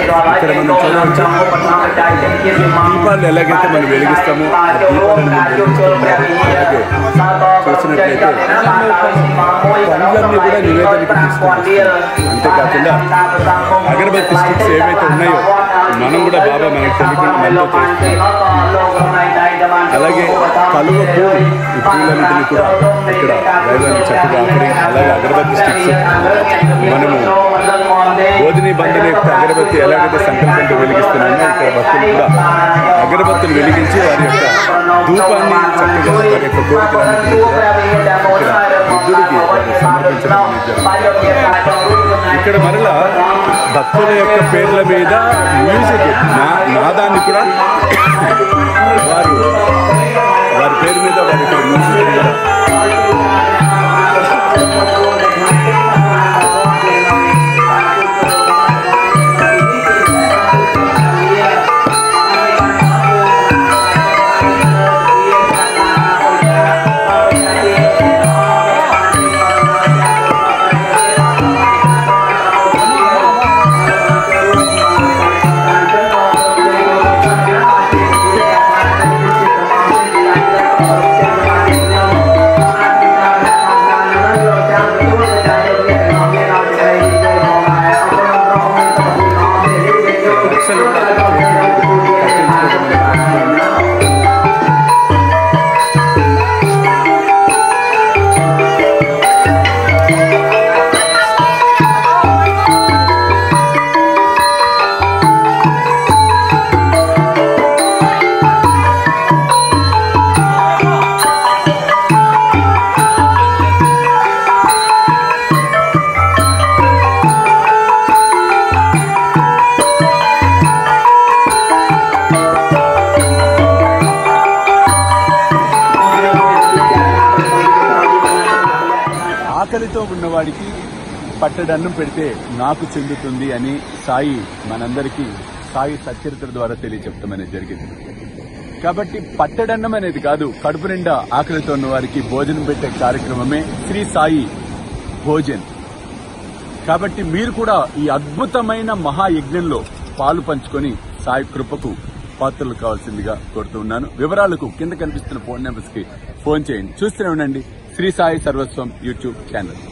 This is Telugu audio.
ఇక్కడ మనం చూడవచ్చు దీపాలు ఎలాగైతే మనం వెలిగిస్తామో ఆ దీపాలను మనం వెలిగిస్తున్నాము అలాగే చూసినట్లయితే పనులన్నీ కూడా నివేదనకి తీసుకుంటాం అంతేకాకుండా అగరబత్తి స్టిక్స్ ఏవైతే ఉన్నాయో మనం కూడా బాబా మనకు తెలియకుండా మనలో చేస్తున్నాం అలాగే కలువ పూలు ఈ పూలన్నింటినీ కూడా ఇక్కడ దైవానికి చక్కగా ఆఫరింగ్ అలాగే అగరబత్తి స్టిక్స్ మనము బోధిని బంధుని యొక్క అగరబత్తి ఎలాగైతే సంకల్పంతో వెలిగిస్తున్నామో ఇక్కడ భక్తులు కూడా అగరబత్తులు వెలిగించి వారి యొక్క ధూపాన్ని చక్కగా వారి యొక్క కోరికలన్నింటినీ కూడా ఇక్కడ బుద్ధుడికి వారు సమర్పించడం అనేది జరుగుతుంది. ఇక్కడ మరలా భక్తుల యొక్క పేర్ల మీద మ్యూజిక్ నా నాదాన్ని కూడా వారు వారి పేరు మీద వారి ఇక్కడ మ్యూజిక్ కూడా పరీక్షలు కూడా కట్టించుకోవడం అనేది జరుగుతుంది. ఆకలితో ఉన్నవాడికి పట్టడన్నం పెడితే నాకు చెందుతుంది అని సాయి మనందరికీ సాయి సచరిత్ర ద్వారా తెలియచెప్తాం అనేది జరిగింది కాబట్టి పట్టడన్నం అనేది కాదు కడుపు నిండా ఆకలితో ఉన్న వారికి భోజనం పెట్టే కార్యక్రమమే శ్రీ సాయి భోజన్ కాబట్టి మీరు కూడా ఈ అద్భుతమైన మహాయజ్ఞంలో పాలు పంచుకొని సాయి కృపకు పాత్రలు కావాల్సిందిగా కోరుతున్నాను వివరాలకు కింద కనిపిస్తున్న ఫోన్ నెంబర్స్ కి ఫోన్ చేయండి చూస్తూనే ఉండండి శ్రీ సాయి సర్వస్వం యూట్యూబ్ ఛానల్